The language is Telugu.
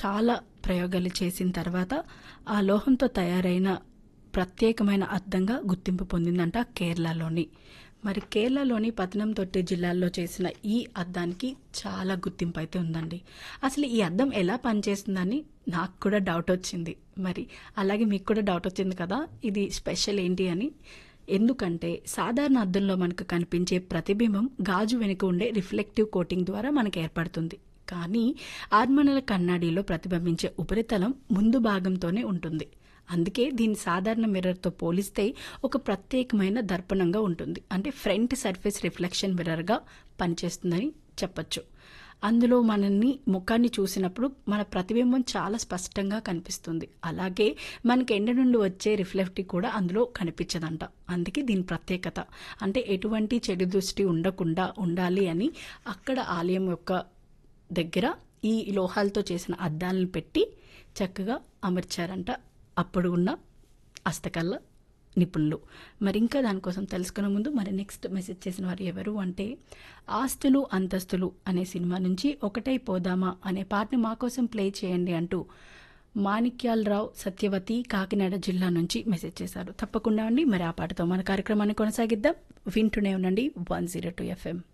చాలా ప్రయోగాలు చేసిన తర్వాత ఆ లోహంతో తయారైన ప్రత్యేకమైన అద్దంగా గుర్తింపు పొందిందంట కేరళలోని మరి కేరళలోని పతనంతొట్టి జిల్లాల్లో చేసిన ఈ అద్దానికి చాలా గుర్తింపు అయితే ఉందండి అసలు ఈ అద్దం ఎలా పనిచేస్తుందని నాకు కూడా డౌట్ వచ్చింది మరి అలాగే మీకు కూడా డౌట్ వచ్చింది కదా ఇది స్పెషల్ ఏంటి అని ఎందుకంటే సాధారణ అద్దంలో మనకు కనిపించే ప్రతిబింబం గాజు వెనుక ఉండే రిఫ్లెక్టివ్ కోటింగ్ ద్వారా మనకు ఏర్పడుతుంది కానీ ఆర్మనల కണ്ണాడిలో ప్రతిబింబించే ఉపరితలం ముందు భాగంతోనే ఉంటుంది అందుకే దీని సాధారణ మిర్రర్తో పోలిస్తే ఒక ప్రత్యేకమైన దర్పణంగా ఉంటుంది అంటే ఫ్రంట్ సర్ఫేస్ రిఫ్లెక్షన్ మిర్రర్గా పనిచేస్తుందని చెప్పొచ్చు అందులో మనల్ని ముఖాన్ని చూసినప్పుడు మన ప్రతిబింబం చాలా స్పష్టంగా కనిపిస్తుంది అలాగే మనకి ఎండ నుండి వచ్చే రిఫ్లెక్టివ్ కూడా అందులో కనిపించదంట అందుకే దీని ప్రత్యేకత అంటే ఎటువంటి చెడు దృష్టి ఉండకుండా ఉండాలి అని అక్కడ ఆలయం యొక్క దగ్గర ఈ లోహాలతో చేసిన అద్దాలను పెట్టి చక్కగా అమర్చారంట అప్పుడు ఉన్న హస్తకళ నిపుణులు మరి ఇంకా దానికోసం తెలుసుకునే ముందు మరి నెక్స్ట్ మెసేజ్ చేసిన వారు ఎవరు అంటే ఆస్తులు అంతస్తులు అనే సినిమా నుంచి ఒకటై పోదామా అనే పాటని మా కోసం ప్లే చేయండి అంటూ మాణిక్యాలరావు సత్యవతి కాకినాడ జిల్లా నుంచి మెసేజ్ చేశారు తప్పకుండా అండి మరి ఆ పాటతో మన కార్యక్రమాన్ని కొనసాగిద్దాం వింటూనే ఉండండి వన్ జీరో టూ ఎఫ్ఎం